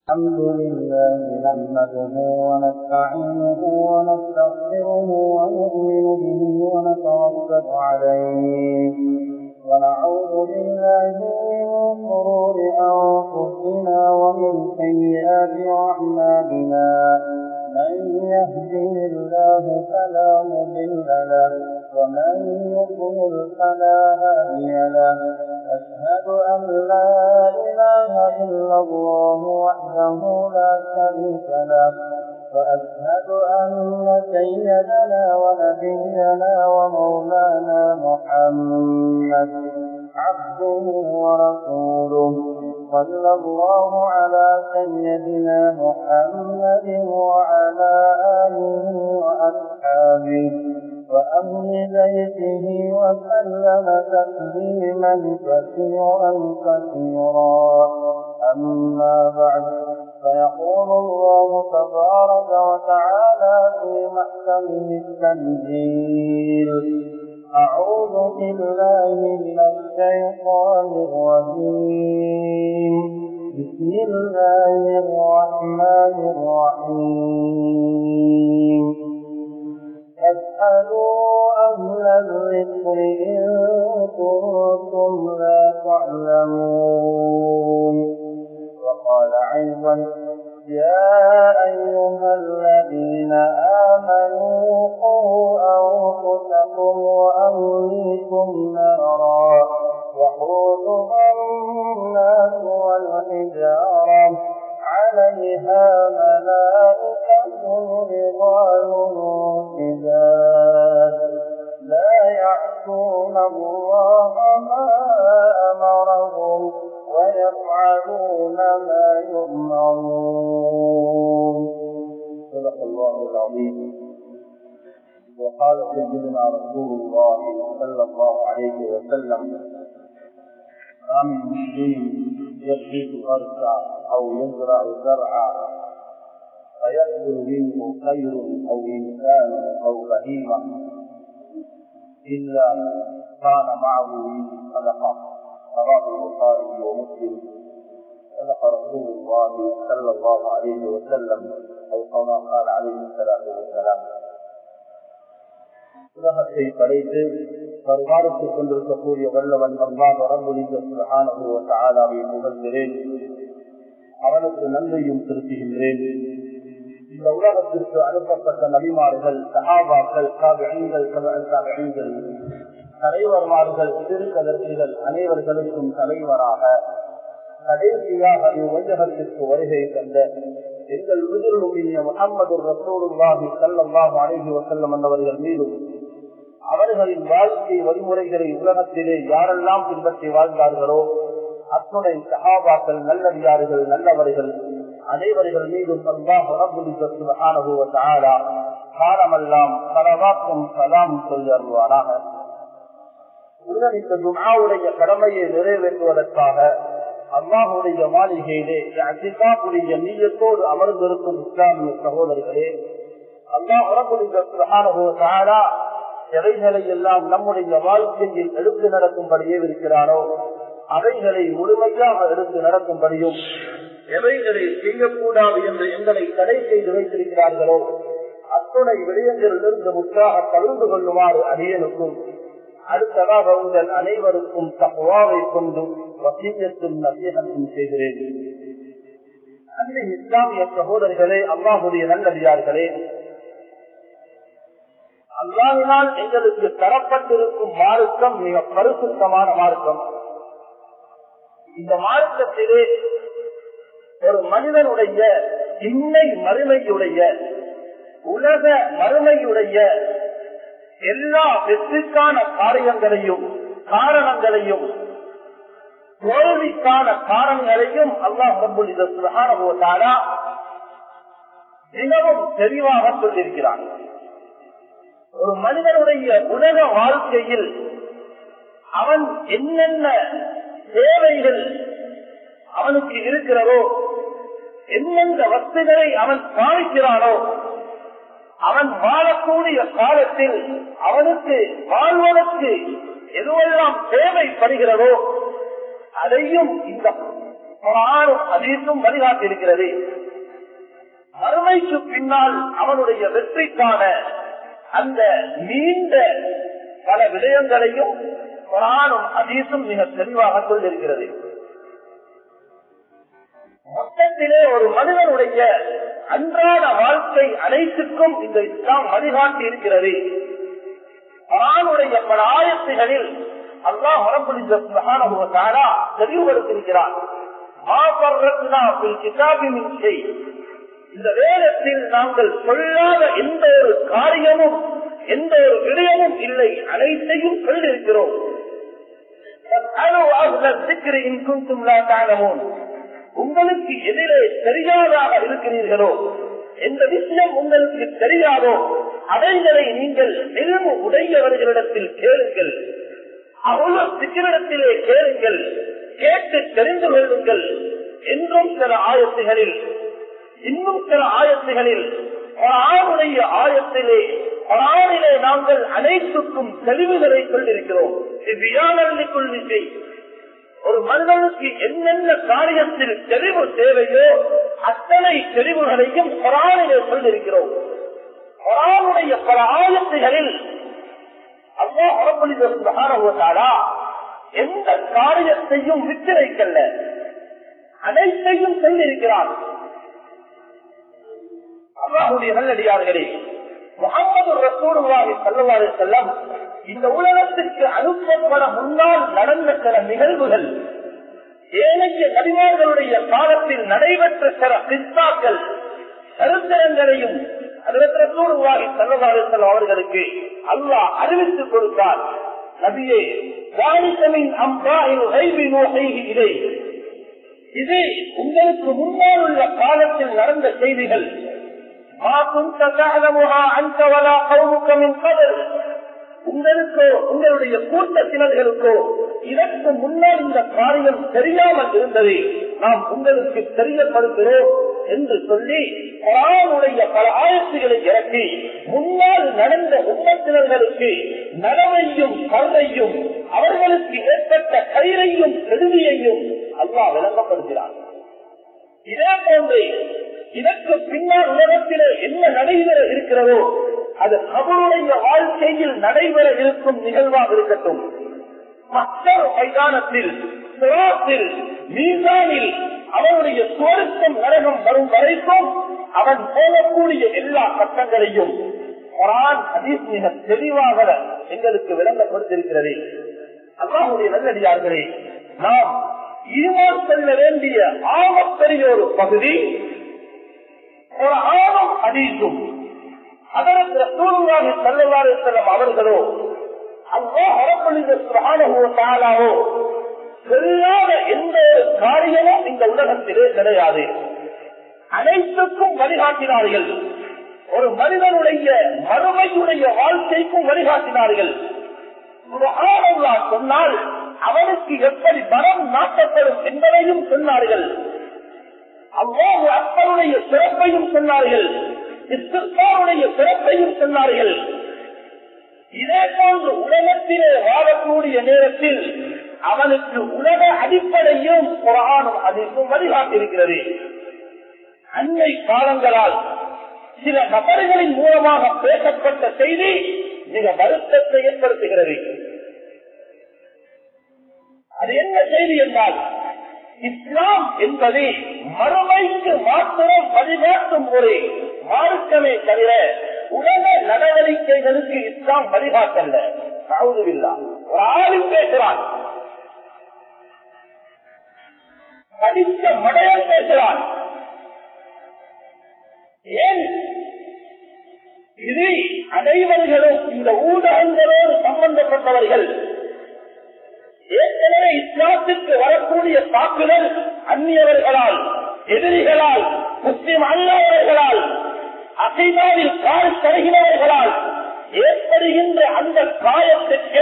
الحمد لله نحمده ونستعينه ونستغفره ونؤمن به ونتوكل عليه ونعوذ بالله من شرور أنفسنا ومن سيئات أعمالنا من يهده الله فلا مضل له ومن يضلل فلا هادي له أشهد أن لا إله إلا الله وحده لا شريك له وأشهد أن سيدنا ونبينا ومولانا محمد عبده ورسوله صلى الله على سيدنا محمد وعلى آله وأصحابه وأهل بيته وسلم تسليما كثيرا كثيرا أما بعد فيقول الله تبارك وتعالى في محكمه التنزيل أعوذ بالله من الشيطان الرجيم بسم الله الرحمن الرحيم فاسألوا أهل الذكر إن كنتم لا تعلمون وقال أيضا يا أيها الذين آمنوا قوا أنفسكم وأهليكم نارا وقودها الناس والحجارة عليها ملائكة رضوان شداد لا يعصون الله ما أمرهم ويفعلون ما يؤمرون صدق الله العظيم وقال سيدنا رسول الله صلى الله عليه وسلم ما من مسلم يخيط أرضا أو يزرع زرعا فيأكل منه خير أو إنسان أو بهيمة إلا كان معه منه صدقة رواه البخاري ومسلم صدق رسول الله صلى الله عليه وسلم أو كما قال عليه الصلاة والسلام உலகத்தை படைத்து வருவாரத்துக் கொண்டிருக்கக்கூடிய வல்லவன் அல்லாஹ் ரபுலிசாவை புகழ்கிறேன் அவனுக்கு நன்றியும் திருப்புகின்றேன் இந்த உலகத்திற்கு அனுப்பப்பட்ட நபிமார்கள் சகாபாக்கள் காவியங்கள் காவியங்கள் தலைவர்மார்கள் திருக்கதர்சிகள் அனைவர்களுக்கும் தலைவராக கடைசியாக இவ்வுலகத்திற்கு வருகை தந்த எங்கள் உதிர்வுமிய முகமது ரசூலுல்லாஹி சல்லாஹ் அழகி வசல்லம் என்பவர்கள் மீதும் அவர்களின் வாழ்க்கை வழிமுறைகளை உலகத்திலே யாரெல்லாம் பின்பற்றி வாழ்ந்தார்களோ அத்துணை சகாபாக்கள் நல்லடியார்கள் நல்லவர்கள் அனைவர்கள் மீதும் காலமெல்லாம் பலவாக்கும் சலாம் சொல்லி அருள்வாராக உடனித்த துனாவுடைய கடமையை நிறைவேற்றுவதற்காக அல்லாஹுடைய மாளிகையிலே அசிகாவுடைய நீயத்தோடு அமர்ந்திருக்கும் இஸ்லாமிய சகோதரர்களே அல்லாஹ் எவைகளை எல்லாம் நம்முடைய வாழ்க்கையில் எடுத்து நடக்கும்படியே இருக்கிறாரோ அவைகளை முழுமையாக எடுத்து நடக்கும்படியும் எவைகளை செய்யக்கூடாது என்று எங்களை தடை செய்து வைத்திருக்கிறார்களோ அத்துணை விடயங்களிலிருந்து முற்றாக கலந்து கொள்ளுமாறு அடியனுக்கும் அடுத்ததாக உங்கள் அனைவருக்கும் தகுவாவை கொண்டு வசீயத்தும் நசியகத்தும் செய்கிறேன் அன்னை இஸ்லாமிய சகோதரர்களே அல்லாஹுடைய நல்லடியார்களே அல்லாவினால் எங்களுக்கு தரப்பட்டிருக்கும் மார்க்கம் மிக பரிசுத்தமான மார்க்கம் இந்த மார்க்கத்திலே ஒரு மனிதனுடைய இன்னை மறுமையுடைய உலக மறுமையுடைய எல்லா வெற்றிக்கான காரியங்களையும் காரணங்களையும் தோல்விக்கான காரணங்களையும் அல்லாஹ் ரபுல்லாரா மிகவும் தெளிவாக சொல்லியிருக்கிறான் ஒரு மனிதனுடைய உலக வாழ்க்கையில் அவன் என்னென்ன தேவைகள் அவனுக்கு இருக்கிறதோ எந்தெந்த வஸ்துகளை அவன் பாவிக்கிறானோ அவன் வாழக்கூடிய காலத்தில் அவனுக்கு வாழ்வதற்கு எதுவெல்லாம் தேவைப்படுகிறதோ அதையும் இந்த குரானும் அதீசும் வழிகாட்டி இருக்கிறது மறுமைக்கு பின்னால் அவனுடைய வெற்றிக்கான அந்த நீண்ட பல விடயங்களையும் குரானும் அதீசும் மிக தெளிவாக சொல்லிருக்கிறது மொத்தத்திலே ஒரு மனிதனுடைய அன்றாட வாழ்க்கை அனைத்துக்கும் இந்த இஸ்லாம் வழிகாட்டி இருக்கிறது குரானுடைய பல ஆயத்துகளில் அல்லாஹ் மரபுலிஜாரா தெளிவுபடுத்திருக்கிறார் இந்த வேதத்தில் நாங்கள் சொல்லாத எந்த ஒரு காரியமும் எந்த ஒரு விடயமும் இல்லை அனைத்தையும் சொல்லிருக்கிறோம் உங்களுக்கு எதிரே தெரியாதாக இருக்கிறீர்களோ எந்த விஷயம் உங்களுக்கு தெரியாதோ அவைகளை நீங்கள் நெருங்கு உடையவர்களிடத்தில் கேளுங்கள் அவ்வளவு சிக்கரிடத்திலே கேளுங்கள் கேட்டு தெரிந்து கொள்ளுங்கள் என்றும் சில ஆயத்துகளில் இன்னும் சில ஆயத்துகளில் ஆணுடைய ஆயத்திலே ஆணிலே நாங்கள் அனைத்துக்கும் தெளிவுகளை கொண்டிருக்கிறோம் கொள்விசை ஒரு மனிதனுக்கு என்னென்ன காரியத்தில் தெளிவு தேவையோ அத்தனை தெளிவுகளையும் குரானிலே சொல்லிருக்கிறோம் குரானுடைய பல ஆயத்துகளில் அல்லாஹாலா எந்த காரியத்தையும் விட்டு வைக்கல அனைத்தையும் சொல்லியிருக்கிறார் அல்லாஹுடைய நல்லடியார்களே முகமது ரசூடுவாகி செல்லவாறு செல்லம் இந்த உலகத்திற்கு அனுப்பப்பட முன்னால் நடந்த சில நிகழ்வுகள் ஏனைய நடிகர்களுடைய காலத்தில் நடைபெற்ற சில கிஸ்தாக்கள் சரித்திரங்களையும் ரசூடுவாகி செல்லவாறு செல்லம் அவர்களுக்கு அல்லாஹ் அறிவித்துக் கொடுத்தார் நபியே வாணிசமின் அம்பாயில் இதை இது உங்களுக்கு முன்னால் உள்ள காலத்தில் நடந்த செய்திகள் உங்களுக்கோ உங்களுடைய கூட்டத்தினர்களுக்கோ இதற்கு முன்னால் இந்த காரியம் தெரியாமல் இருந்ததை நாம் உங்களுக்கு தெரியப்படுகிறோம் என்று சொல்லி குரானுடைய பல ஆயத்துகளை இறக்கி முன்னால் நடந்த உம்மத்தினர்களுக்கு நலவையும் கருதையும் அவர்களுக்கு ஏற்பட்ட கயிறையும் கெடுதியையும் அல்லா விளங்கப்படுகிறார் இதே போன்று இதற்கு பின்னால் உலகத்திலே என்ன நடைபெற இருக்கிறதோ அது அவருடைய வாழ்க்கையில் நடைபெற இருக்கும் நிகழ்வாக இருக்கட்டும் மக்கள் மைதானத்தில் சிராத்தில் மீசானில் அவனுடைய சுவருக்கும் நரகம் வரும் வரைக்கும் அவன் போகக்கூடிய எல்லா சட்டங்களையும் குரான் ஹதீஸ் மிக தெளிவாக எங்களுக்கு விளங்கப்படுத்திருக்கிறது அல்லாஹுடைய நல்லடியார்களே நாம் ஈமான் செல்ல வேண்டிய ஆகப்பெரிய ஒரு பகுதி ஒரு ஆழம் அதீசும் அதற்கு சூழ்நிலை செல்லவாறு செல்லும் அவர்களோ அல்லா அரப்பொழிந்த சுகானவோ சொல்லாத எந்த ஒரு காரியமும் இந்த உலகத்திலே கிடையாது அனைத்துக்கும் வழிகாட்டினார்கள் ஒரு மனிதனுடைய மறுமையுடைய வாழ்க்கைக்கும் வழிகாட்டினார்கள் சொன்னால் அவனுக்கு எப்படி மரம் நாட்டப்படும் என்பதையும் சொன்னார்கள் அவ்வாறு அப்பனுடைய சிறப்பையும் சொன்னார்கள் இஸ்லாமுடைய சிறப்பையும் சொன்னார்கள் இதே போன்று உலகத்திலே வாழக்கூடிய நேரத்தில் அவனுக்கு உலக அடிப்படையும் குரானும் அதற்கும் வழிகாட்டிருக்கிறது அன்னை காலங்களால் சில நபர்களின் மூலமாக பேசப்பட்ட செய்தி மிக வருத்தத்தை ஏற்படுத்துகிறது அது என்ன செய்தி என்றால் இஸ்லாம் என்பது மறுமைக்கு மாத்திரம் வழிகாட்டும் ஒரு மார்க்கமே தவிர உலக நடவடிக்கைகளுக்கு இஸ்லாம் வழிகாட்டல்ல சாவுதுவில்லா ஒரு ஆளும் பேசுறான் படித்த மடையன் பேசுறான் ஏன் இது அனைவர்களும் இந்த ஊடகங்களோடு சம்பந்தப்பட்டவர்கள் ஏற்கனவே இஸ்லாத்திற்கு வரக்கூடிய தாக்குதல் அந்நியவர்களால் எதிரிகளால் முஸ்லிம் அல்லாதவர்களால் அசைதாவில் கால் தருகிறவர்களால் ஏற்படுகின்ற அந்த காயத்திற்கு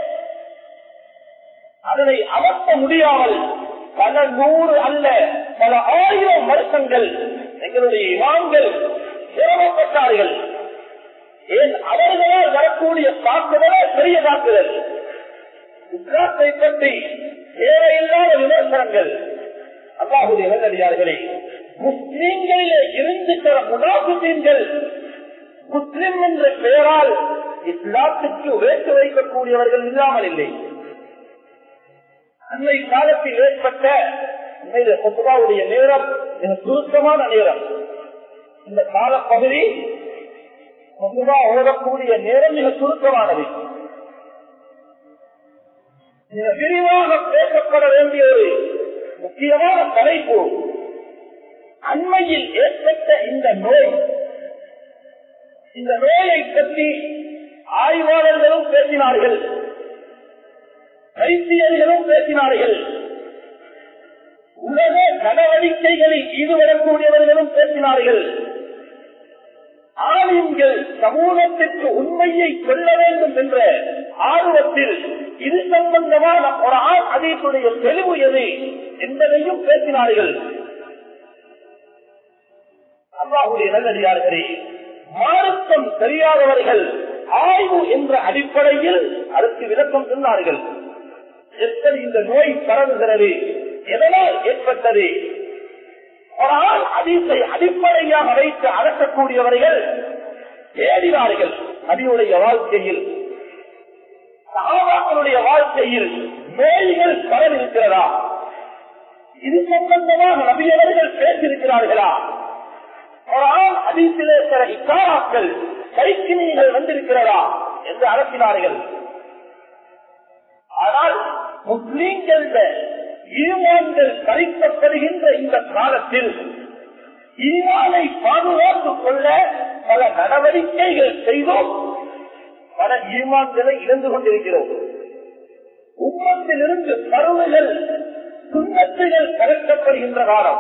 அதனை அமர்த்த முடியாமல் பல நூறு அல்ல பல ஆயிரம் வருஷங்கள் எங்களுடைய இமாம்கள் சிரமப்பட்டார்கள் ஏன் அவர்களால் வரக்கூடிய தாக்குதலே பெரிய தாக்குதல் இஸ்லாத்தை பற்றி தேவையில்லாத விமர்சனங்கள் அல்லாஹுடைய நல்லடியார்களே முஸ்லிம்களிலே இருந்துக்கிற முனாபித்தீன்கள் முஸ்லிம் என்ற பெயரால் இஸ்லாத்துக்கு வேட்டு வைக்கக்கூடியவர்கள் இல்லாமல் இல்லை அன்னை காலத்தில் ஏற்பட்ட பொதுவாவுடைய நேரம் மிக சுருக்கமான நேரம் இந்த காலப்பகுதி பொதுவா ஓடக்கூடிய நேரம் மிக சுருக்கமானது மிக விரிவாக பேசப்பட வேண்டிய ஒரு முக்கியமான தலைப்பு அண்மையில் ஏற்பட்ட இந்த நோய் இந்த நோயை பற்றி ஆய்வாளர்களும் பேசினார்கள் வைத்தியர்களும் பேசினார்கள் உலக நடவடிக்கைகளில் ஈடுபடக்கூடியவர்களும் பேசினார்கள் ஆலயங்கள் சமூகத்திற்கு உண்மையை சொல்ல வேண்டும் என்ற ஆர்வத்தில் இது சம்பந்தமான ஒரு ஆள் அதீசுடைய தெளிவு எது என்பதையும் பேசினார்கள் அல்லாஹுடைய நல்லடியார்களே மார்க்கம் தெரியாதவர்கள் ஆய்வு என்ற அடிப்படையில் அதற்கு விளக்கம் சொன்னார்கள் எப்படி இந்த நோய் பரவுகிறது எதனால் ஏற்பட்டது ஒரு ஆள் அதிசை அடிப்படையாக வைத்து அடக்கக்கூடியவர்கள் தேடினார்கள் நபியுடைய வாழ்க்கையில் சகாபாக்களுடைய வாழ்க்கையில் நோய்கள் பரவிருக்கிறதா இது சம்பந்தமாக நபியவர்கள் பேசியிருக்கிறார்களா ஒரு ஆள் அதிசிலே சில இக்காராக்கள் கைக்கிணிகள் வந்திருக்கிறதா என்று அலசினார்கள் ஆனால் முஸ்லீம்கள் ஈமான்கள் பறிக்கப்படுகின்ற இந்த காலத்தில் ஈமானை பாதுகாத்துக் கொள்ள பல நடவடிக்கைகள் செய்தோம் பல ஈமான்களை இழந்து கொண்டிருக்கிறோம் உம்மத்திலிருந்து கருவுகள் சுண்ணத்துகள் கலக்கப்படுகின்ற காலம்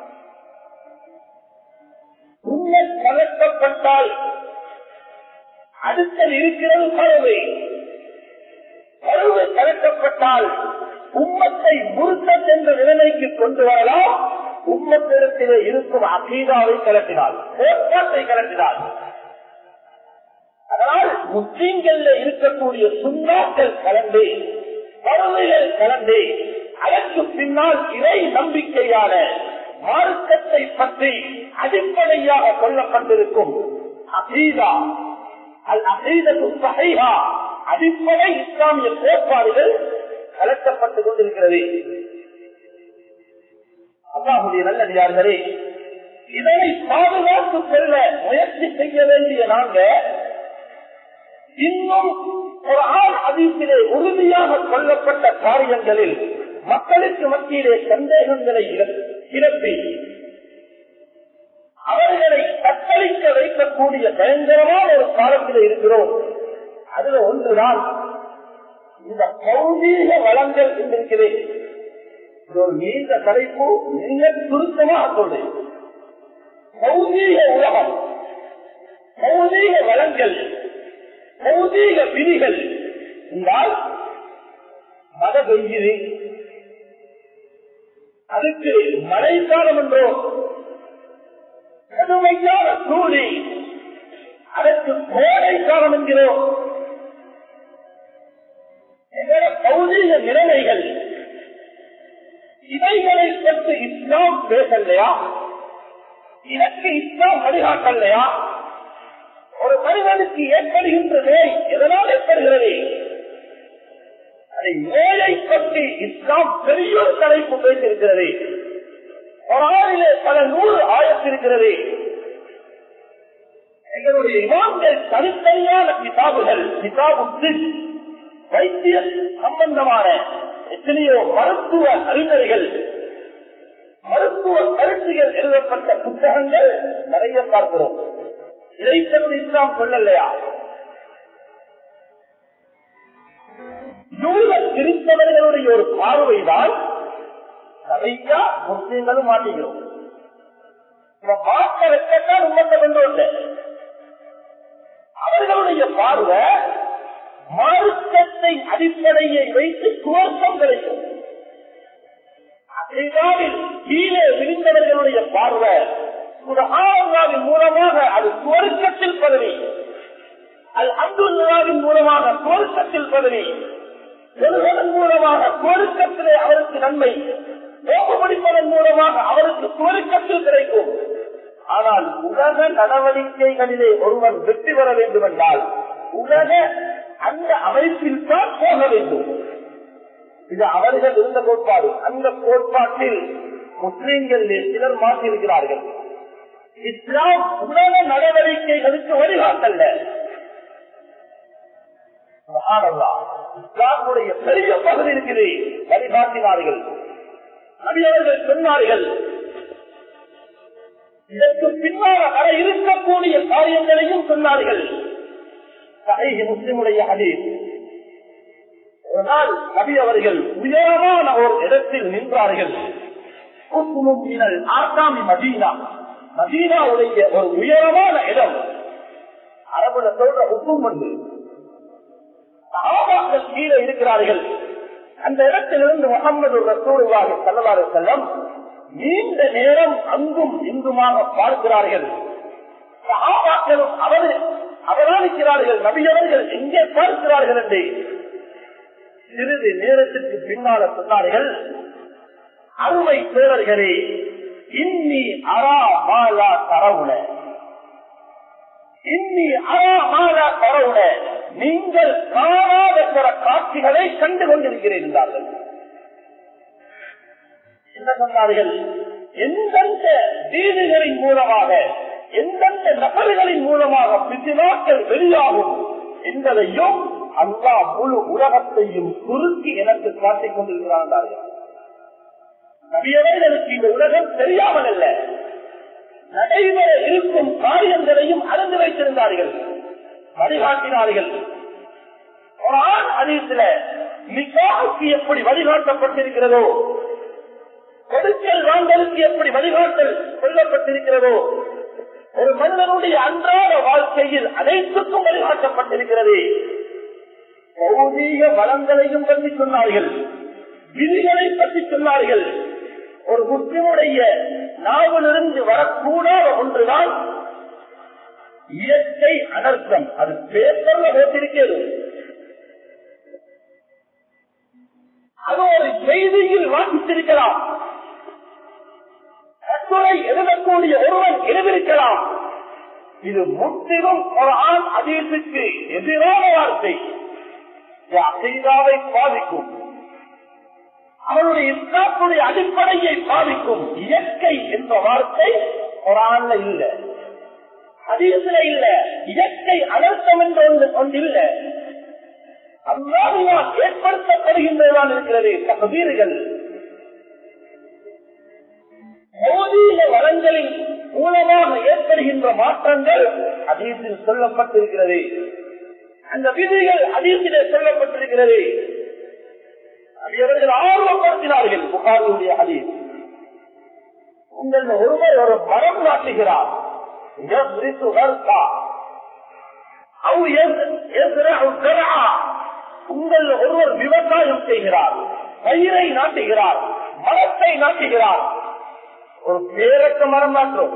சுண்ணத் கலக்கப்பட்டால் அடுத்தல் இருக்கிறது கருவை கருவு கலக்கப்பட்டால் உம்மத்தை முருத்தத் என்ற நிலைமைக்கு கொண்டு வரலாம் உம்மத்திடத்திலே இருக்கும் அகீதாவை கலப்பினார் கோட்பாட்டை கலப்பினார் அதனால் முஸ்லீம்கள்ல இருக்கக்கூடிய சுண்ணாக்கள் கலந்து பறவைகள் கலந்து அதற்கு பின்னால் இறை நம்பிக்கையான மார்க்கத்தை பற்றி அடிப்படையாக கொள்ளப்பட்டிருக்கும் அகீதா அல் அகீதத்து சகைகா அடிப்படை இஸ்லாமிய கோட்பாடுகள் கலக்கப்பட்டுக் கொண்டிருக்கிறது அல்லாஹுடைய நல்லடியார்களே இதனை பாதுகாத்துக் கொள்ள முயற்சி செய்ய வேண்டிய நாங்க இன்னும் ஒரு ஆள் அதிசிலே உறுதியாக கொல்லப்பட்ட காரியங்களில் மக்களுக்கு மத்தியிலே சந்தேகங்களை கிளப்பி அவர்களை தத்தளிக்க வைக்கக்கூடிய பயங்கரமான ஒரு காலத்தில் இருக்கிறோம் அதுல ஒன்றுதான் இந்த பௌதீக வளங்கள் இருக்கிறேன் இது ஒரு நீண்ட தலைப்பு மிக சுருக்கமாக சொல்றேன் பௌதீக உலகம் பௌதீக வளங்கள் பௌதீக விதிகள் என்றால் மத பெய்யுது அதுக்கு மழைக்காலம் என்றோ கடுமையான சூழி அதற்கு கோடை காலம் என்கிறோம் பௌதீக நிலைமைகள் இவைகளை பற்றி இஸ்லாம் பேசலையா இதற்கு இஸ்லாம் வழிகாட்டலையா ஒரு மனிதனுக்கு ஏற்படுகின்ற நோய் எதனால் ஏற்படுகிறது அதை நோயை பற்றி இஸ்லாம் பெரிய ஒரு தலைப்பு பேசியிருக்கிறது ஒரு ஆறிலே பல நூறு ஆயத்திருக்கிறது எங்களுடைய இமாம்கள் தனித்தனியான கிதாபுகள் கிதாபு வைத்திய சம்பந்தமான எத்தனையோ மருத்துவ அறிஞர்கள் மருத்துவ கருத்துகள் எழுதப்பட்ட புத்தகங்கள் நிறைய பார்க்கிறோம் இதை பற்றி இஸ்லாம் சொல்லலையா யூத கிறிஸ்தவர்களுடைய ஒரு பார்வைதான் நிறைய முஸ்லீம்களும் மாட்டிக்கிறோம் மாற்ற வைக்கத்தான் உண்மத்தை கொண்டு வந்த அவர்களுடைய பார்வை மார்க்கத்தை அடிப்படையை வைத்து துவக்கம் கிடைக்கும் அதிகாவில் கீழே விழுந்தவர்களுடைய பார்வை குரானாவின் மூலமாக அது துவர்க்கத்தில் பதவி அது அந்துல்லாவின் மூலமாக துவர்க்கத்தில் பதவி சொல்வதன் மூலமாக துவர்க்கத்திலே அவருக்கு நன்மை நோக்கு பிடிப்பதன் மூலமாக அவருக்கு சுவருக்கத்தில் கிடைக்கும் ஆனால் உலக நடவடிக்கைகளிலே ஒருவன் வெற்றி பெற வேண்டும் என்றால் உலக அந்த அமைப்பில் தான் போக வேண்டும் இது அவர்கள் இருந்த கோட்பாடு அந்த கோட்பாட்டில் முஸ்லீம்கள் சிலர் மாற்றியிருக்கிறார்கள் இஸ்லாம் உலக நடவடிக்கைகளுக்கு வழிகாட்டல்ல இஸ்லாமுடைய பெரிய பகுதி இருக்குது வழிகாட்டினார்கள் நபியவர்கள் சொன்னார்கள் இதற்கு பின்னால் வர இருக்கக்கூடிய காரியங்களையும் சொன்னார்கள் சகைகி முஸ்லிமுடைய ஹதீஸ் ஒரு நாள் நபி அவர்கள் உயரமான ஒரு இடத்தில் நின்றார்கள் ஆசாமி மதீனா மதீனாவுடைய ஒரு உயரமான இடம் அரபுல சொல்ற உப்பும் வந்து சகாபாக்கள் கீழே இருக்கிறார்கள் அந்த இடத்திலிருந்து முகமது ரசூலுல்லாஹி ஸல்லல்லாஹு அலைஹி வஸல்லம் நீண்ட நேரம் அங்கும் இங்குமாக பார்க்கிறார்கள் சகாபாக்களும் அவர் அவதானிக்கிறார்கள் நபியவர்கள் எங்கே பார்க்கிறார்கள் என்று சிறிது நேரத்திற்கு பின்னால சொன்னார்கள் அருமை தேவர்களே இன்னி அரா மாலா தரவுன இன்னி அரா மாலா தரவுன நீங்கள் காணாத பிற காட்சிகளை கண்டு கொண்டிருக்கிறேன் என்றார்கள் என்ன சொன்னார்கள் எந்தெந்த வீடுகளின் மூலமாக எந்தெந்த நபர்களின் மூலமாக பிசினாக்கள் வெளியாகும் என்பதையும் அல்லா முழு உலகத்தையும் சுருக்கி எனக்கு காட்டிக் கொண்டிருக்கிறார்கள் நபியவர்களுக்கு இந்த உலகம் தெரியாமல் அல்ல நடைபெற இருக்கும் காரியங்களையும் அறிந்து வைத்திருந்தார்கள் வழிகாட்டினார்கள் ஒரு ஆண் அதிகத்துல நிக்காவுக்கு எப்படி வழிகாட்டப்பட்டிருக்கிறதோ கொடுக்கல் வாங்கலுக்கு எப்படி வழிகாட்டல் சொல்லப்பட்டிருக்கிறதோ ஒரு மனிதனுடைய அன்றாட வாழ்க்கையில் அனைத்துக்கும் வழிகாட்டப்பட்டிருக்கிறது பௌதீக வளங்களையும் பற்றி சொன்னார்கள் விதிகளை பற்றி சொன்னார்கள் ஒரு முஸ்லிமுடைய நாவலிருந்து வரக்கூடாத ஒன்றுதான் இயற்கை அனர்த்தம் அது பேப்பர்ல போட்டிருக்கிறது அது ஒரு செய்தியில் வாசித்திருக்கலாம் கட்டுரை எழுதக்கூடிய ஒருவன் எழுதியிருக்கலாம் இது முற்றிலும் ஒரு ஆண் அதீசுக்கு எதிரான வார்த்தை அசைதாவை பாதிக்கும் அவருடைய இஸ்லாத்துடைய அடிப்படையை பாதிக்கும் இயற்கை என்ற வார்த்தை ஒரு ஆண்ல இல்ல அதீசுல இல்ல இயற்கை அனர்த்தம் என்ற ஒன்று ஒன்று இல்ல அல்லாவினால் ஏற்படுத்தப்படுகின்றதான் இருக்கிறது தகுதீர்கள் மோதீக வளங்களின் மூலமாக ஏற்படுகின்ற மாற்றங்கள் அதீசில் சொல்லப்பட்டிருக்கிறது அந்த விதிகள் அதீசிலே சொல்லப்பட்டிருக்கிறது அவர்கள் ஆர்வப்படுத்தினார்கள் புகாருடைய அதீஸ் உங்கள் ஒருவர் ஒரு மரம் நாட்டுகிறார் உங்கள் ஒருவர் விவசாயம் செய்கிறார் பயிரை நாட்டுகிறார் மரத்தை நாட்டுகிறார் ஒரு பேரக்க மரம் நாட்டோம்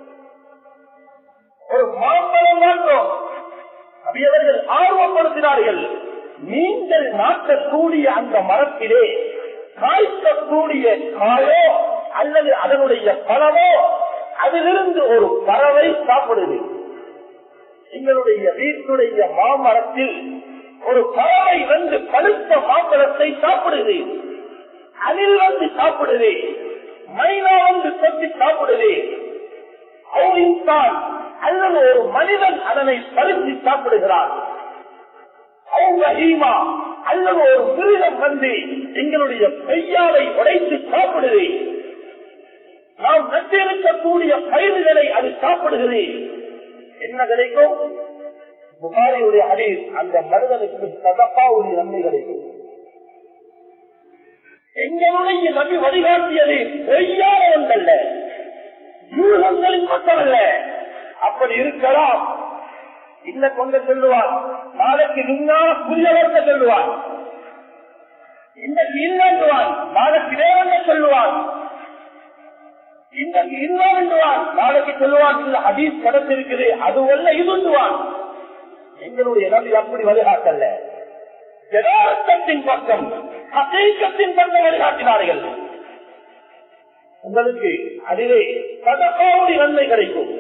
ஒரு மாம்பழம் நாட்டோம் அவர்கள் ஆர்வப்படுத்தினார்கள் நீங்கள் நாட்டக்கூடிய அந்த மரத்திலே காய்க்கக்கூடிய காயோ அல்லது அதனுடைய பழமோ அதிலிருந்து ஒரு பறவை சாப்பிடுது எங்களுடைய வீட்டுடைய மாமரத்தில் ஒரு பறவை வந்து பழுத்த மாம்பழத்தை சாப்பிடுது அணில் வந்து சாப்பிடுது மைனா வந்து கொத்தி சாப்பிடுது அவன்தான் அல்லது ஒரு மனிதன் அதனை பறித்து சாப்பிடுகிறான் அல்லது ஒரு மிருகம் வந்து எங்களுடைய பெய்யாவை உடைத்து சாப்பிடுது நாம் நட்டிருக்கக்கூடிய பயிர்களை அது சாப்பிடுகிறது என்ன கிடைக்கும் புகாரியுடைய ஹரீஸ் அந்த மனிதனுக்கு சதப்பாவுடைய நன்மை கிடைக்கும் எங்களுடைய நபி வழிகாட்டியது பொய்யான ஒன்றல்ல யூகங்களின் மட்டுமல்ல அப்படி இருக்கலாம் இந்த கொண்டு செல்லுவார் நாளைக்கு முன்னால புதிய வார்த்தை சொல்லுவார் இன்றைக்கு இல்லைன்றுவான் நாளைக்கு வேறென்ன சொல்லுவான் இன்றைக்கு இல்லை என்றுவான் நாளைக்கு சொல்லுவான் இல்ல ஹதீஸ் கிடைச்சிருக்குது அது ஒல்ல இதுவான் எங்களுடைய நபி அப்படி வழிகாட்டல்ல யதார்த்தத்தின் பக்கம் அசைக்கத்தின் பக்கம் வழிகாட்டினார்கள் உங்களுக்கு அதிலே சதகோடி நன்மை கிடைக்கும்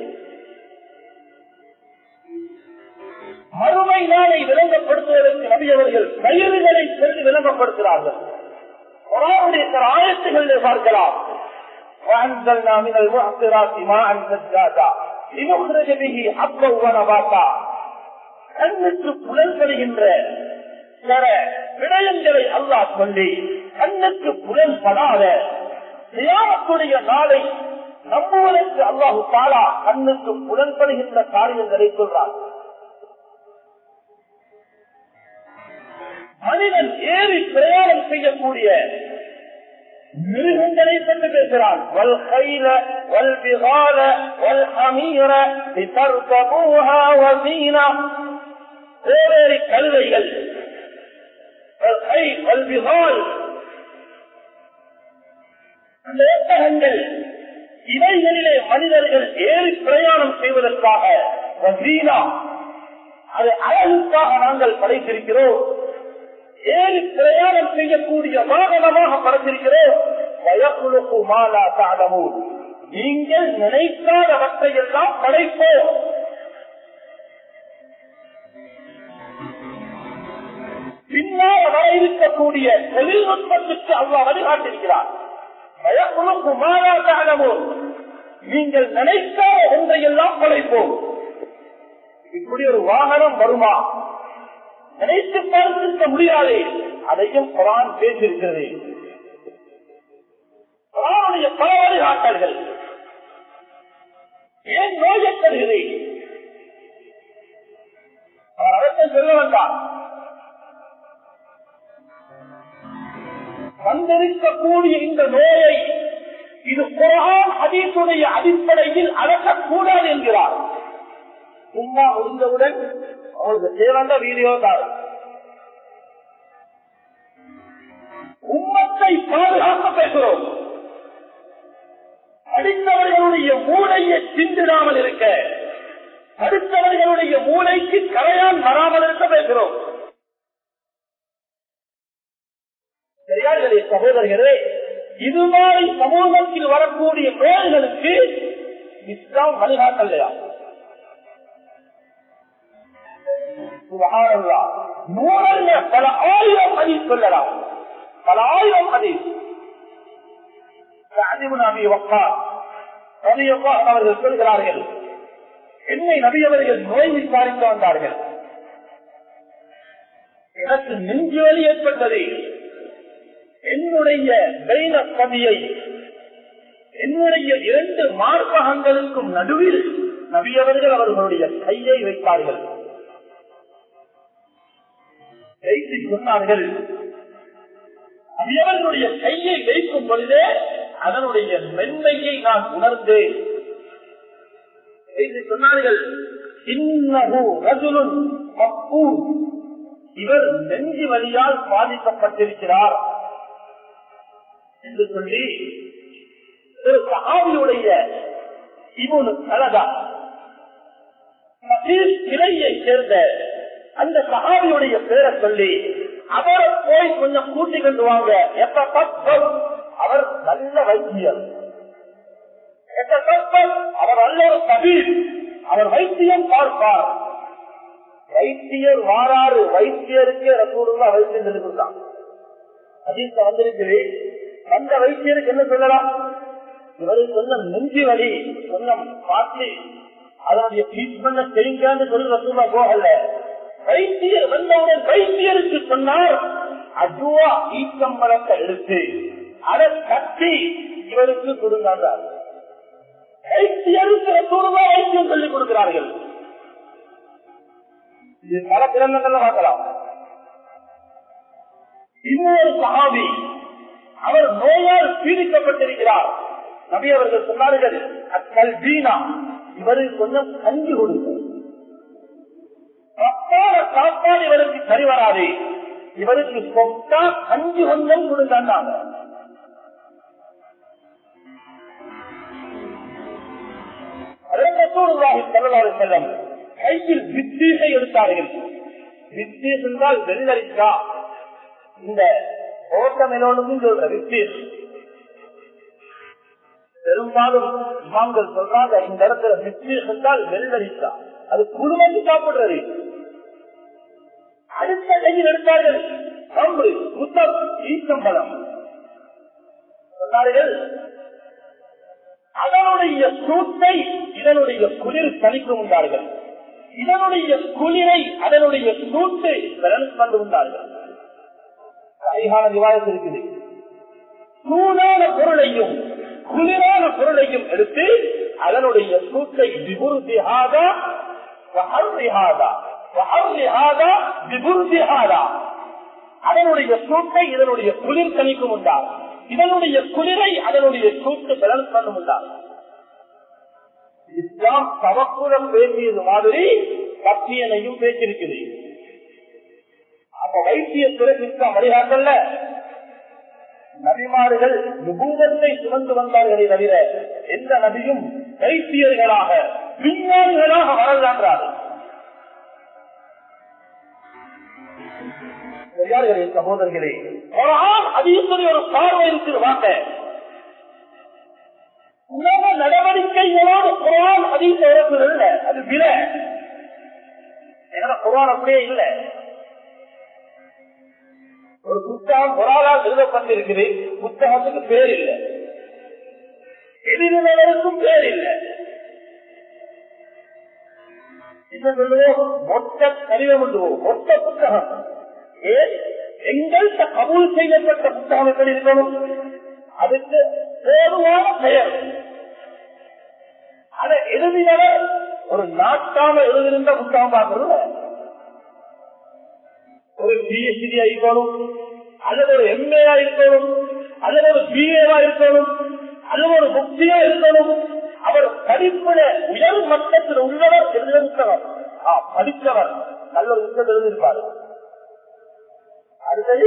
மறுமை நாளை விளங்கப்படுத்துவதற்கு நபியவர்கள் கயிறுகளை சென்று விளங்கப்படுத்துகிறார்கள் குரானுடைய சில ஆயத்துகளிலே பார்க்கலாம் وأنزلنا من المعصرات ماء سجادا لنخرج به حبا ونباتا கண்ணுக்கு புலன்படுகின்ற சில விடயங்களை அல்லாஹ் சொல்லி கண்ணுக்கு புலன்படாத தியானத்துடைய நாளை நம்புவதற்கு அல்லாஹு தாலா கண்ணுக்கு புலன்படுகின்ற காரியங்களை சொல்றார் மனிதன் ஏறி பிரயாணம் செய்யக்கூடிய மிருகங்களை பற்றி பேசுகிறான் வல் கைல வல் பிகால வல் அமீர லிதர்கபூஹா வசீனா வேறேறி கழுதைகள் வல் கை வல் பிகால் அந்த ஒட்டகங்கள் இவைகளிலே மனிதர்கள் ஏறி பிரயாணம் செய்வதற்காக வசீனா அது அழகுக்காக நாங்கள் படைத்திருக்கிறோம் ஏறி பிரயாணம் செய்யக்கூடிய வாகனமாக படைத்திருக்கிறோம் வயக்குழுக்கு மாலா தாடமும் நீங்கள் நினைக்காதவற்றை எல்லாம் படைப்போம் பின்னால் வர இருக்கக்கூடிய தொழில்நுட்பத்திற்கு அவ்வளவு வழிகாட்டிருக்கிறார் வயக்குழுக்கு மாலா தாடமும் நீங்கள் நினைக்காத ஒன்றையெல்லாம் படைப்போம் இப்படி ஒரு வாகனம் வருமா நினைத்து பார்த்திருக்க முடியாது அதையும் குரான் பேசியிருக்கிறது குரானுடைய பல வழிகாட்டல்கள் ஏன் நோயப்படுகிறது அரசை சொல்ல வந்தார் வந்திருக்கக்கூடிய இந்த நோயை இது குரான் அதீசுடைய அடிப்படையில் அழகக்கூடாது என்கிறார் சும்மா முடிந்தவுடன் அவங்களுக்கு சிறந்த வீடியோ தான் உம்மத்தை பாதுகாக்க பேசுகிறோம் அடுத்தவர்களுடைய மூளையை சிந்திடாமல் இருக்க அடுத்தவர்களுடைய மூளைக்கு கரையான் வராமல் இருக்க பேசுகிறோம் சரியார்களே சகோதரர்களே இது மாதிரி சமூகத்தில் வரக்கூடிய நோய்களுக்கு இஸ்லாம் வழிகாட்டலையா நூறல்ல பல ஆயிரம் அதில் சொல்லலாம் பல ஆயிரம் அதில் அவர்கள் சொல்கிறார்கள் என்னை நபியவர்கள் நோய் விசாரிக்க வந்தார்கள் எனக்கு நெஞ்சு வலி ஏற்பட்டது என்னுடைய கைன பதியை என்னுடைய இரண்டு மார்பகங்களுக்கும் நடுவில் நபியவர்கள் அவர்களுடைய கையை வைத்தார்கள் வைத்து சொன்னார்கள் அவர்களுடைய கையை வைக்கும் பொழுதே அதனுடைய மென்மையை நான் உணர்ந்தேன் வைத்து சொன்னார்கள் இவர் நெஞ்சு வழியால் பாதிக்கப்பட்டிருக்கிறார் என்று சொல்லி ஒரு சகாவியுடைய இவனு கலதா சிறையை சேர்ந்த அந்த சகாவியுடைய பேரை சொல்லி அவரை போய் கொஞ்சம் கூட்டி கொண்டு வாங்க எப்ப தப்பம் அவர் நல்ல வைத்தியர் எப்ப தப்பம் அவர் நல்ல ஒரு கபீர் அவர் வைத்தியம் பார்ப்பார் வைத்தியர் வாராறு வைத்தியருக்கு ரசூலுல்லா வைத்தியம் இருந்தான் அதிக வந்திருக்குது அந்த வைத்தியருக்கு என்ன சொல்லலாம் இவருக்கு சொன்ன நெஞ்சு வலி சொன்ன பாட்டி அதனுடைய ட்ரீட்மெண்ட் செய்யுங்கன்னு சொல்லி ரசூலா போகல வைத்தியர் வந்தவுடன் வைத்தியருக்கு சொன்னார் அஜுவா ஈக்கம்பழத்தை எடுத்து அதை கட்டி இவருக்கு கொடுங்காங்க வைத்தியருக்கு ரசூலுல்லா வைத்தியம் சொல்லிக் கொடுக்கிறார்கள் இது பல கிரந்தங்கள்ல பார்க்கலாம் இன்னொரு சகாபி அவர் நோயால் பீடிக்கப்பட்டிருக்கிறார் நபி அவர்கள் சொன்னார்கள் அக்கல் வீணா இவருக்கு கொஞ்சம் கஞ்சி கொடுக்கும் ரத்தான சாப்பாடு இவருக்கு சரி வராது இவருக்கு சொத்தா கஞ்சி கொஞ்சம் கொடுத்தாங்க செல்லம் கையில் வித்தீசை எடுத்தார்கள் வித்தீஸ் என்றால் வெள்ளரிக்கா இந்த ஓட்ட மெலோனுக்கும் சொல்ற வித்தீஸ் பெரும்பாலும் இமாம்கள் சொல்றாங்க இந்த இடத்துல மிக்சி சென்றால் வெள்ளரிக்கா அது குழுமந்து சாப்பிடுறது அடுத்த கையில் எடுத்தார்கள் கம்பு முத்தம் ஈச்சம்பழம் சொன்னார்கள் அதனுடைய சூட்டை இதனுடைய குளிர் தணிக்கும் உண்டார்கள் இதனுடைய குளிரை அதனுடைய சூட்டை பேலன்ஸ் பண்ணி உண்டார்கள் அதிகால விவாதத்தில் இருக்குது சூடான பொருளையும் குளிரான பொருளையும் எடுத்து அதனுடைய சூட்டை விபுருதிஹாதா வஹர்ரிஹாதா வஹர்ரிஹாதா விபுருதிஹாதா அதனுடைய சூட்டை இதனுடைய குளிர் தணிக்கும் உண்டார் இதனுடைய குளிரை அதனுடைய சூட்டு பேலன்ஸ் பண்ணும் உண்டார் இஸ்லாம் தவக்குறம் பேசியது மாதிரி பத்தியனையும் பேசியிருக்குது அப்ப வைத்தியத்துறை இஸ்லாம் வழிகாட்டல்ல நபிமார்கள் விபூதத்தை சுமந்து வந்தார்களே தவிர எந்த நபியும் வைத்தியர்களாக விஞ்ஞானிகளாக வரலான்றார் பெரியார்களே சகோதரர்களே அதிகத்துறை ஒரு பார்வை இருக்குது வாங்க உலக நடவடிக்கைகளோடு குரான் அதிக இறப்பு இல்லை அது வில எங்களை குரான் அப்படியே இல்லை ஒரு புத்தகம் குரானால் எழுதப்பட்டிருக்குது புத்தகத்துக்கு பேர் இல்லை எதிரினருக்கும் பேர் இல்லை என்ன சொல்லுவோம் மொத்த கடிதம் சொல்லுவோம் மொத்த புத்தகம் ஏன் எங்கள்கிட்ட கபூல் செய்யப்பட்ட புத்தகம் எப்படி இருக்கணும் அதுக்கு போதுமான பெயர் அதை எழுதினவர் ஒரு நாட்டாம எழுதியிருந்த புத்தகம் பார்க்கறது ஒரு பிஎஸ்டி இருக்கணும் அல்லது ஒரு எம்ஏயா இருக்கணும் அல்லது ஒரு பிஏவா இருக்கணும் அல்லது ஒரு முக்தியா இருக்கணும் அவர் படிப்புல உயர் மட்டத்தில் உள்ளவர் எழுதியிருக்கிறவர் படித்தவர் நல்ல ஒரு புத்தகம் எழுதியிருப்பார் அடுத்தது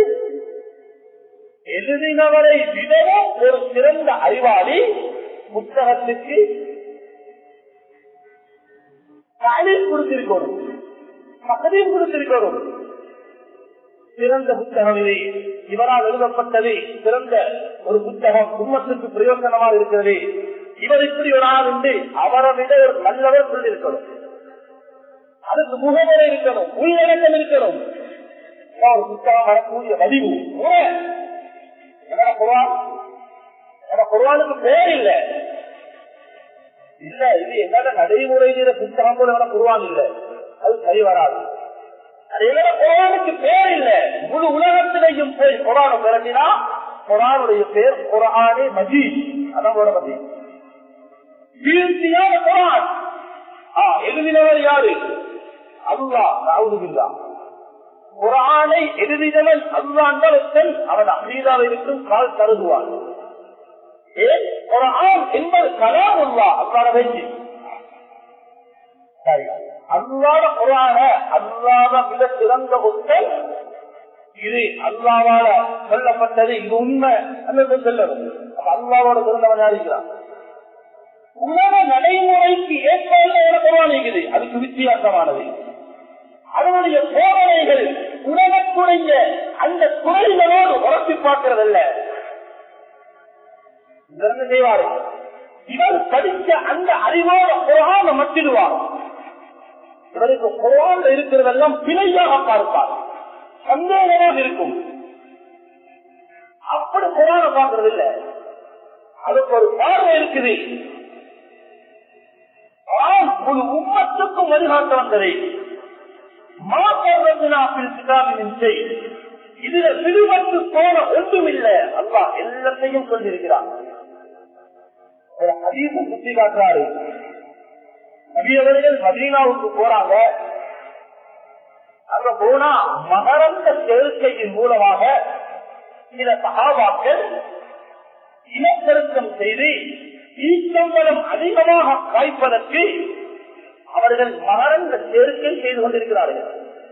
எழுதினவரை விடவும் ஒரு சிறந்த அறிவாளி புத்தகத்துக்கு தாலீம் கொடுத்திருக்கணும் பகுதியும் கொடுத்திருக்கணும் சிறந்த புத்தகம் இது இவரால் எழுதப்பட்டது சிறந்த ஒரு புத்தகம் குடும்பத்துக்கு பிரயோஜனமாக இருக்கிறது இவர் இப்படி ஒரு ஆள் உண்டு அவரை விட ஒரு நல்லவர் சொல்லியிருக்கணும் அதுக்கு முகவரை இருக்கணும் உள்ளடக்கம் இருக்கணும் ஒரு புத்தகம் வரக்கூடிய மதிவு குருவானுக்கு பேர் இல்ல இல்ல இது என்னோட நடைமுறையில புத்தகம் கூட குருவான் இல்ல அது சரி வராது அது என்னோட குரானுக்கு பேர் இல்ல முழு உலகத்திலையும் போய் குரான பிறந்தினா குரானுடைய பேர் குரானே மஜி அதான் கூட மதி கீர்த்தியான குரான் எழுதினவர் யாரு அல்லா ராவுதுல்லா குரானை எழுதினவன் அல்லாண்டவன் அவன் அமீதாவை இருக்கும் கால் கருதுவான் ஏன் குரான் என்பது கலாம் உள்ளா அல்லாத பேச்சு சரி அல்லாத குரான அல்லாத மிக சிறந்த ஒத்தல் இது அல்லாவால சொல்லப்பட்டது இது உண்மை அல்லது சொல்லணும் அல்லாவோட சிறந்தவன் யாருக்கிறான் உலக நடைமுறைக்கு ஏற்பாடு குரான் இருக்குது அதுக்கு வித்தியாசமானது அதனுடைய சோதனைகள் உலகத்துடைய அந்த துறைகளோடு உரசி பார்க்கிறதல்ல செய்வாரு இவர் படித்த அந்த அறிவோட குரான மத்திடுவார் இவருக்கு குரான் இருக்கிறதெல்லாம் பிழையாக பார்ப்பார் சந்தேகமாக இருக்கும் அப்படி குரான பார்க்கறது இல்ல அதுக்கு ஒரு பார்வை இருக்குது முழு உம்மத்துக்கும் வழிகாட்ட வந்ததை இதுல விடுபட்டு போன ஒன்றும் இல்ல அல்லா எல்லாத்தையும் சொல்லியிருக்கிறான் ஒரு அதீதம் சுத்தி காட்டுறாரு நபியவர்கள் மதீனாவுக்கு போறாங்க அங்க போனா மகரந்த சேர்க்கையின் மூலமாக சில சகாபாக்கள் இனப்பெருக்கம் செய்து ஈச்சம்பலம் அதிகமாக காய்ப்பதற்கு அவர்கள் மகரந்த சேர்க்கை செய்து கொண்டிருக்கிறார்கள்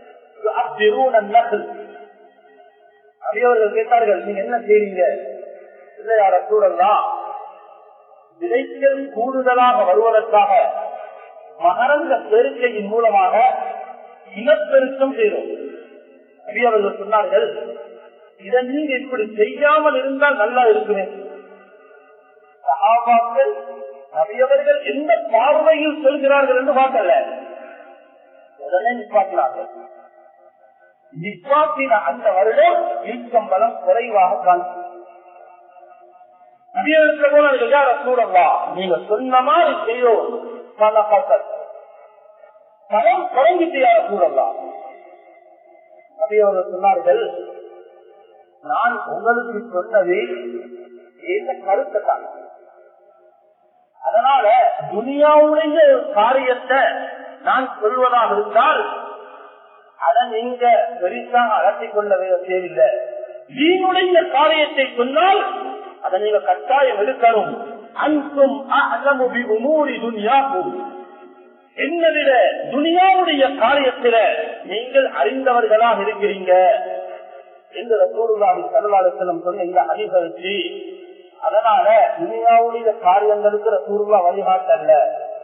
அவர்கள் கேட்டார்கள் நீங்க என்ன செய்றீங்க இல்லையார சூழல்லாம் விளைச்சல் கூடுதலாக வருவதற்காக மகரந்த சேர்க்கையின் மூலமாக இனப்பெருக்கம் செய்தோம் நபி அவர்கள் சொன்னார்கள் இதை நீங்க இப்படி செய்யாமல் இருந்தால் நல்லா இருக்குமே சகாபாக்கள் நபியவர்கள் எந்த பார்வையில் சொல்கிறார்கள் என்று பார்க்கல உடனே நிப்பாட்டினார்கள் நிப்பாட்டின அந்த வருடம் ஈச்சம்பலம் குறைவாக காண்பு நபியவர்களை போனார்கள் யார சூழல்லா நீங்க சொன்ன மாதிரி செய்யும் பல பக்கம் பலம் குறைஞ்சிட்டு யார சூழல்லா நபியவர்கள் சொன்னார்கள் நான் உங்களுக்கு சொன்னது இந்த கருத்தை தான் அதனால துனியாவுடைய காரியத்தை நான் சொல்வதாக இருந்தால் அதை நீங்க பெரிசாக அகற்றிக் கொள்ள தேவையில்லை நீனுடைய காரியத்தை சொன்னால் அதை நீங்க கட்டாயம் எடுக்கணும் அன்பும் அகமுபி உமூரி துனியாக்கும் என்ன விட துனியாவுடைய காரியத்தில நீங்கள் அறிந்தவர்களாக இருக்கிறீங்க என்று ரசூலுல்லாஹி ஸல்லல்லாஹு அலைஹி வஸல்லம் சொன்ன இந்த ஹதீஸை வச்சு அதனால துனியாவுடைய காரியங்களுக்கு ரசூலுல்லா வழிகாட்டல்ல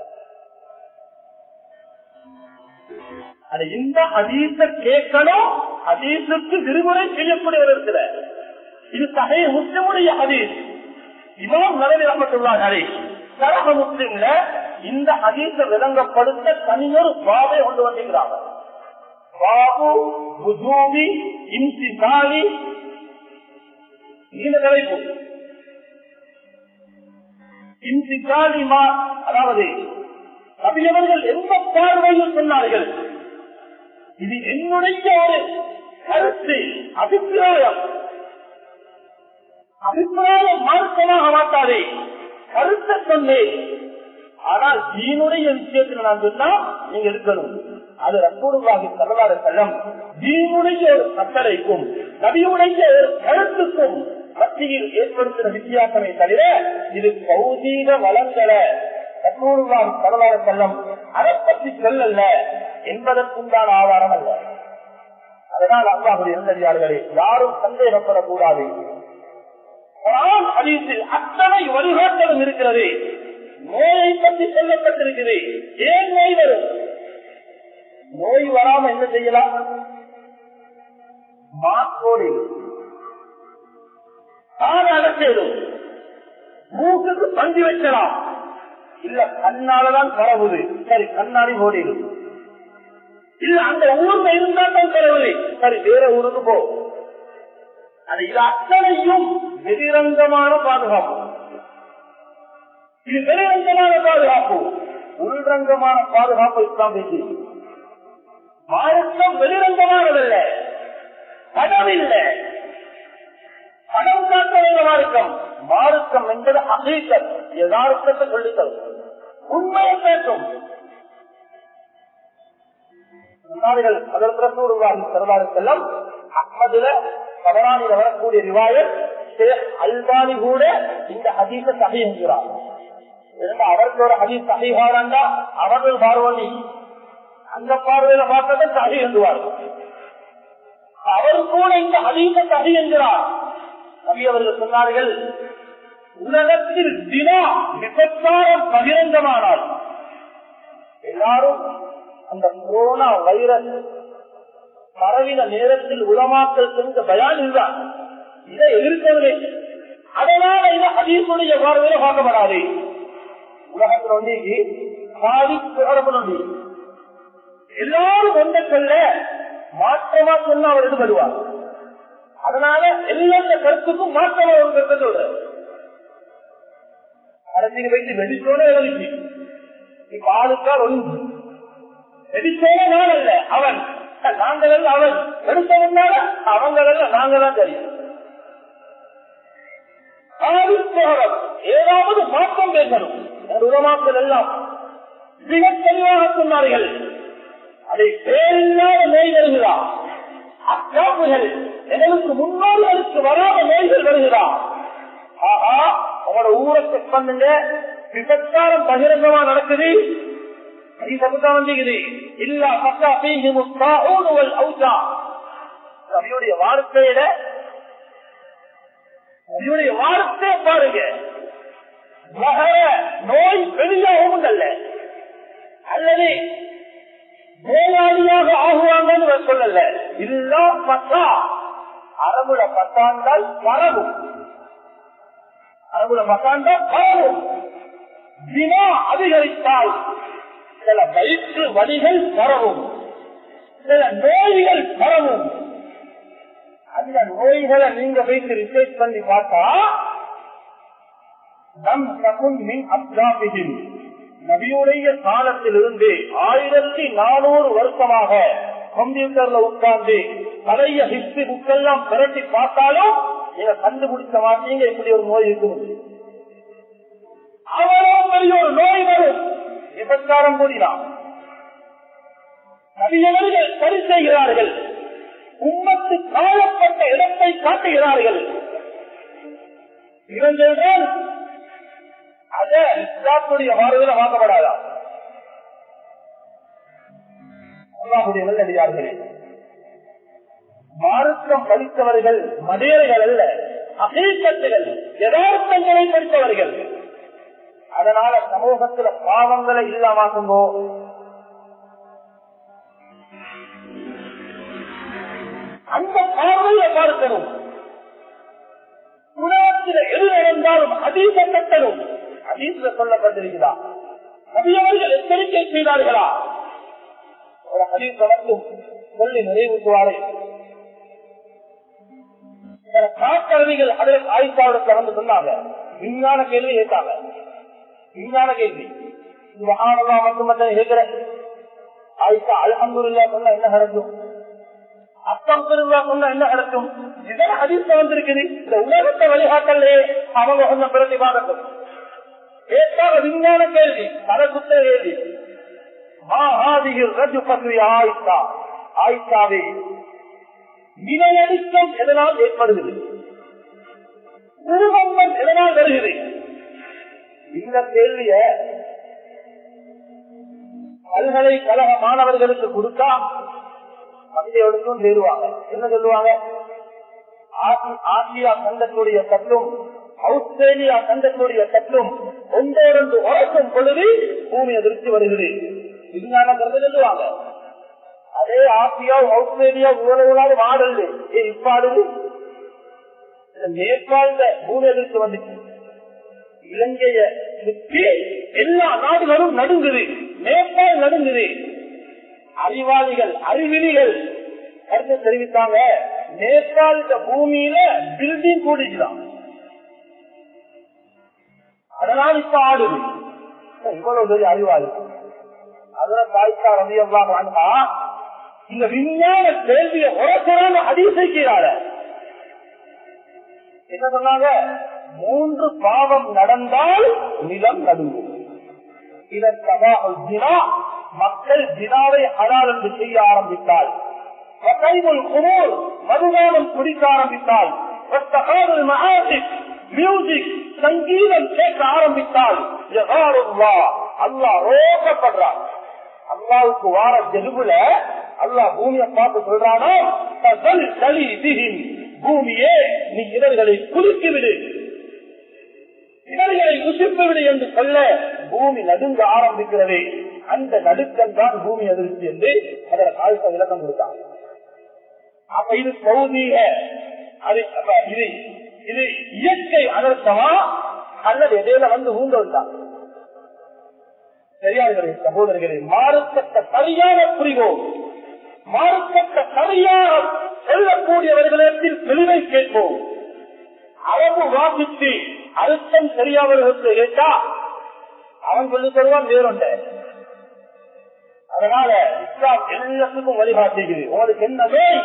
அது இந்த ஹதீஸ கேட்கணும் ஹதீஸுக்கு விரிவுரை செய்யக்கூடியவர் இது சகை முஸ்லிமுடைய ஹதீஸ் இமாம் நரவி ரஹமத்துல்லாஹி அலைஹி சரஹ முஸ்லிம்ல இந்த ஹதீஸ விளங்கப்படுத்த தனியொரு பாவை கொண்டு வந்திருக்கிறாங்க பாபு புஜூபி இம்சிசாலி இந்த தலைப்பு இம்சிசாலிமா அதாவது நபியவர்கள் எந்த பார்வையில் சொன்னார்கள் இது என்னுடைய ஒரு கருத்து அபிப்பிராயம் அபிப்பிராயம் மாற்றமாக மாட்டாதே கருத்தை சொன்னேன் ஆனால் தீனுடைய விஷயத்தில் நான் சொன்னா நீங்க இருக்கணும் அது ரப்பூருவாகி சரலாறு செல்லம் தீனுடைய ஒரு கட்டளைக்கும் நபியுடைய ஒரு கருத்துக்கும் மத்தியில் ஏற்படுத்தின வித்தியாசமே தவிர இது பௌதீக வளங்களை ரப்பூருவாகி சரலாறு செல்லம் அதை பற்றி சொல்லல என்பதற்குண்டான ஆதாரம் அல்ல அதனால் அல்லாஹுடைய நல்லடியார்களே யாரும் சந்தேகப்படக்கூடாது அதீசில் அத்தனை வழிகாட்டலும் இருக்கிறது நோயை பற்றி சொல்லப்பட்டிருக்கிறது ஏன் நோய் வரும் நோய் வராம என்ன செய்யலாம் மாக்கோடி காது அடைச்சிடும் மூக்குக்கு பந்தி வைக்கலாம் இல்ல கண்ணாலதான் பரவுது சரி கண்ணாடி ஓடிடும் இல்ல அந்த ஊர்ல இருந்தா தான் பரவுது சரி வேற ஊருக்கு போ அது இது அத்தனையும் வெளிரங்கமான பாதுகாப்பு இது வெளிரங்கமான பாதுகாப்பு உள்ரங்கமான பாதுகாப்பு இஸ்லாம் பேசி மார்க்கம் வெளிரங்கமானதல்ல பணம் இல்லை பணம் காக்க வேண்டிய மார்க்கம் மார்க்கம் என்பது அசீக்கல் யதார்த்தத்தை சொல்லித்தரும் உண்மையை பேசும் முன்னாடிகள் அதற்கு ரசூலுல்லாஹி ஸல்லல்லாஹு அலைஹி வஸல்லம் அஹ்மதுல தபரானில வரக்கூடிய ரிவாயத் ஷேக் அல்பானி கூட இந்த ஹதீஸ சஹீஹ் என்கிறார் அவருக்கு ஒரு ஹதீஸ் சஹீஹாரண்டா அவர்கள் பார்வதி அந்த பார்வையில பார்த்ததை சஹி என்றுவார் அவர் கூட இந்த ஹதீஸ சஹி என்கிறார் நபி அவர்கள் சொன்னார்கள் உலகத்தில் தினா விபச்சாரம் பகிரங்கமானால் எல்லாரும் அந்த கொரோனா வைரஸ் பரவின நேரத்தில் உலமாக்கல் சென்ற பயான் இதுதான் இதை எதிர்க்கவில்லை அதனால இது ஹதீசுடைய பார்வையில பார்க்கப்படாது உலகத்தில் வந்து பாதி தொடரப்படும் எல்லாரும் ஒன்றை சொல்ல மாற்றமா சொன்ன அவர் இது வருவார் அதனால எல்லா கருத்துக்கும் மாற்றமா ஒரு கருத்தை சொல்ற அரசியல் வைத்து வெடிச்சோட எழுதி இப்ப ஆளுக்கார் ஒன்று வெடிச்சோட நான் அல்ல அவன் நாங்கள் அல்ல அவன் எடுத்தவனால அவங்கள் அல்ல நாங்கள் தான் தெரியும் ஏதாவது மாற்றம் பேசணும் உலமாக்கள் எல்லாம் மிக தெளிவாக சொன்னார்கள் அதை பேரில்லாத நோய் வருகிறா அக்காப்புகள் எங்களுக்கு முன்னோர்களுக்கு வராத நோய்கள் வருகிறா ஆஹா உங்களோட ஊரை செக் பண்ணுங்க விபச்சாரம் பகிரங்கமா நடக்குது நபியுடைய வார்த்தையில நபியுடைய வார்த்தையை பாருங்க நோய் பெரியாகவும் அல்ல அல்லது நோயாளியாக ஆகுவாங்கன்னு சொல்லல இதுதான் பத்தா அரபுல பத்தாண்டால் பரவும் அதுல மகாண்டா பரவும் தினா அதிகரித்தால் சில வயிற்று வலிகள் பரவும் சில நோய்கள் பரவும் அந்த நோய்களை நீங்க வைத்து ரிசர்ச் பண்ணி பார்த்தா நம் தகுன் மின் அப்தாபிகின் நபியுடைய காலத்திலிருந்து ஆயிரத்தி நானூறு வருஷமாக கம்ப்யூட்டர்ல உட்கார்ந்து பழைய ஹிஸ்டரி புக்கெல்லாம் பிரட்டி பார்த்தாலும் நீங்க கண்டுபிடிச்ச மாட்டீங்க இப்படி ஒரு நோய் இருக்குது அவ்வளோ பெரிய ஒரு நோய் வரும் விபச்சாரம் கூறினான் நபியவர்கள் சரி செய்கிறார்கள் உம்மத்து காலப்பட்ட இடத்தை காட்டுகிறார்கள் இவங்கள்தான் அத இஸ்லாத்துடைய வாரதில வாங்கப்படாதா அல்லாஹுடைய நல்லடியார்களே மார்க்கம் படித்தவர்கள் மதேர்கள் அல்ல அகீக்கத்துகள் யதார்த்தங்களை படித்தவர்கள் அதனால சமூகத்துல பாவங்களை இல்லாமாக்குங்கோ அந்த பார்வையை பார்க்கணும் உலகத்தில் எது நடந்தாலும் அதீச கட்டணும் அதீச சொல்லப்பட்டிருக்கிறா நபியவர்கள் எச்சரிக்கை செய்தார்களா ஒரு ஹதீஸ் வளர்த்தும் சொல்லி நிறைவுக்குவாரே காக்கருவிகள் அதற்கு ஆய்ப்பாடு கலந்து சொன்னாங்க விஞ்ஞான கேள்வி கேட்டாங்க விஞ்ஞான கேள்வி மகானதா மட்டும் மட்டும் கேட்கிற ஆயிஷா அல்ஹம்துல்லா சொன்னா என்ன நடக்கும் அத்தம் பெருவா சொன்னா என்ன நடக்கும் இதெல்லாம் அதிர்ஷ்ட வந்திருக்குது இந்த உலகத்தை வழிகாட்டலே அவங்க கொஞ்சம் பிரதி பார்க்கட்டும் கேட்டாக விஞ்ஞான கேள்வி பல சுத்த கேள்வி ஆயிஷா ஆயிஷாவே நிலையடிக்கம் எதனால் ஏற்படுகிறது உருவங்கள் எதனால் வருகிறது இந்த கேள்விய பல்கலைக்கழக மாணவர்களுக்கு கொடுத்தா மந்தையோடுக்கும் சேருவாங்க என்ன சொல்லுவாங்க ஆசியா கண்டத்துடைய தத்துவம் ஆஸ்திரேலியா கண்டத்துடைய தத்துவம் ஒன்றோடொன்று உழைக்கும் பொழுது பூமி அதிர்ச்சி வருகிறது விஞ்ஞான கருத்து சொல்லுவாங்க அதே ஆசியா ஆஸ்திரேலியா உணவுகளால் மாடல் இப்பாடு நேபாள பூமி அதிர்ச்சி வந்துச்சு இலங்கைய சுற்றி எல்லா நாடுகளும் நடுங்குது நேபாள் நடுங்குது அறிவாளிகள் அறிவிலிகள் கருத்து தெரிவித்தாங்க நேபாள பூமியில பில்டிங் கூடிச்சுதான் அதனால் இப்ப ஆடுது இவ்வளவு பெரிய அறிவாளி அதுல தாய்க்கா ரவியெல்லாம் வாங்கா இந்த விஞ்ஞான கேள்வியை உரசுறான்னு அதிசயிக்கிறார என்ன சொன்னாங்க மூன்று பாவம் நடந்தால் நிலம் நடுங்கும் இதற்கா மக்கள் ஜினாவை ஹலால் என்று செய்ய ஆரம்பித்தால் குமோர் மதுபானம் குடிக்க ஆரம்பித்தால் மியூசிக் சங்கீதம் கேட்க ஆரம்பித்தால் அல்லா ரோக்கப்படுறார் அல்லாவுக்கு வார ஜெகுல அல்லா பூமியை பார்த்து சொல்றானோ பூமியே நீ இவர்களை குலுக்கி விடு இவர்களை உசிப்பு விடு என்று சொல்ல பூமி நடுங்க ஆரம்பிக்கிறது அந்த நடுக்கம் தான் பூமி அதிர்ச்சி என்று அதற்கு காலத்தை விளக்கம் கொடுத்தாங்க அப்ப இது பௌதீக அது இது இது இயற்கை அனர்த்தமா அல்லது இடையில வந்து ஊந்தோட்டாங்க பெரியார்களே சகோதரர்களே மாறுபட்ட சரியான புரிவோம் மாறுபட்ட சரியான செல்லக்கூடியவர்களிடத்தில் தெளிவை கேட்போம் அளவு வாசித்து அழுத்தம் சரியாவர்களுக்கு கேட்டா அவன் சொல்லி தருவான் வேறொண்ட அதனால இஸ்லாம் எல்லாத்துக்கும் வழிகாட்டுகிறது உங்களுக்கு என்ன நோய்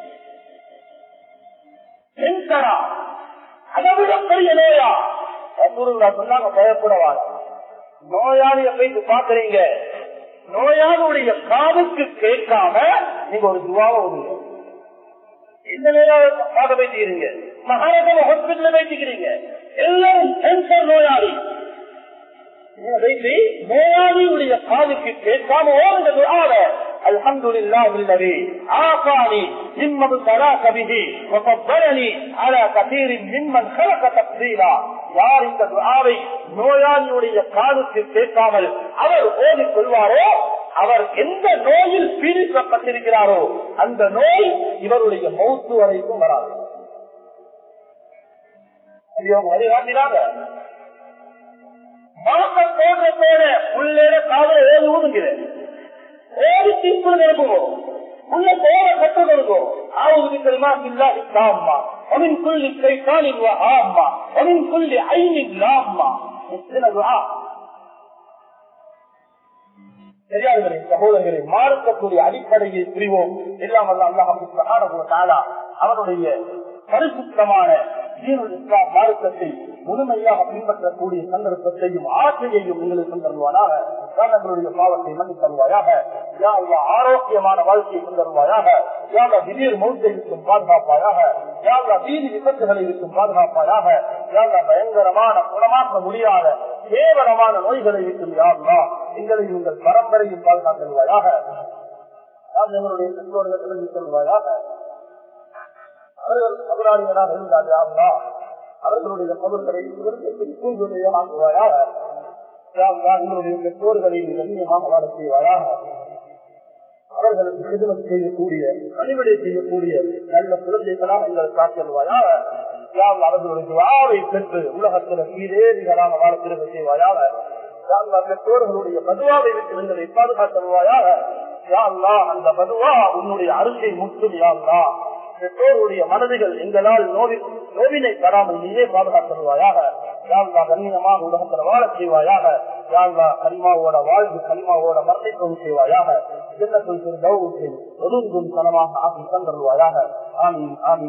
சென்சரா அதை விட பெரிய நோயா சொன்னாங்க பயப்படவாடா நோயாளிய போயிட்டு பாக்குறீங்க நோயாளியுடைய காதுக்கு கேட்காம நீங்க ஒரு துவாவை விடுங்க எந்த நேரம் பார்க்க பேசிக்கிறீங்க மகாராஜா ஹாஸ்பிட்டல் பேசிக்கிறீங்க எல்லாரும் கேன்சர் நோயாளி நோயாளியுடைய காதுக்கு கேட்காம ஓடுங்க துவாவ الحمد لله الذي عافاني مما ابتلاك به وفضلني على كثير ممن خلق تفضيلا யார் இந்த துஆவை நோயாளியுடைய காதுக்கு கேட்காமல் அவர் ஓதி கொள்வாரோ அவர் எந்த நோயில் பீடிக்கப்பட்டிருக்கிறாரோ அந்த நோய் இவருடைய மௌத்து வரைக்கும் வராது அப்படி அவங்க வழிகாட்டினாங்க மாசம் போன்ற பேர உள்ளே காதல ஏழு ஊதுங்கிறேன் ஏழு தீர்ப்பு நிரப்புவோம் உள்ள போற கற்றுக் கொடுக்கும் ஆவுது தெரியுமா இல்லா இல்லாமா ومن كل شيطان وهامة ومن كل عين لامة مثل دعاء பெரியார்களே சகோதரர்களே மாறுக்கக்கூடிய அடிப்படையை புரிவோம் இல்லாமல் அல்லாஹ் அவனுடைய பரிசுத்தமான தீனுல் இஸ்லாம் மார்க்கத்தை முழுமையாக பின்பற்றக்கூடிய சந்தர்ப்பத்தையும் ஆசையையும் எங்களுக்கு தருவானாக எங்களுடைய பாவத்தை மன்னி தருவாயாக யா அல்லாஹ் ஆரோக்கியமான வாழ்க்கையை தருவாயாக யாங்க திடீர் மௌத்தை இருக்கும் பாதுகாப்பாயாக யாங்க வீதி விபத்துகளை இருக்கும் பாதுகாப்பாயாக யாங்க பயங்கரமான குணமாக்க முடியாத கேவலமான நோய்களை இருக்கும் யாருலா எங்களை உங்கள் பரம்பரையும் பாதுகாத்தருவாயாக எங்களுடைய பெற்றோர்கள் எழுதி தருவாயாக அவர்கள் அபராணிகளாக இருந்தால் யாருலா அவர்களுடைய பொருட்களை தூங்குவதையாக்குவாயாக எங்களுடைய பெற்றோர்களை கண்ணியமாக வாழ செய்வாயாக அவர்களுக்கு விடுதலை செய்யக்கூடிய பணிவிடை செய்யக்கூடிய நல்ல குழந்தைகளாக எங்கள் காத்தல்வாயாக யார் அவர்களுடைய துவாவை பெற்று உலகத்தில் சீரேறிகளாக வாழ திரும்ப செய்வாயாக பெற்றோர்களுடைய பதுவாவை விட்டு எங்களை பாதுகாத்தல்வாயாக யாழ்லா அந்த பதுவா உன்னுடைய அருகை முற்றும் யாழ்லா பெற்றோருடைய மனதுகள் எங்களால் நோவி நோவினை தராமல் நீயே பாதுகாத்தருவாயாக யாழ்லா கண்ணியமாக உலகத்தில் வாழ செய்வாயாக யாழ்லா கரிமாவோட வாழ்வு கரிமாவோட மரணிக்கவும் செய்வாயாக ஜன்னத்தில் ஒதுங்கும் தனமாக ஆக்கி தந்தருவாயாக ஆமீன் ஆமீன்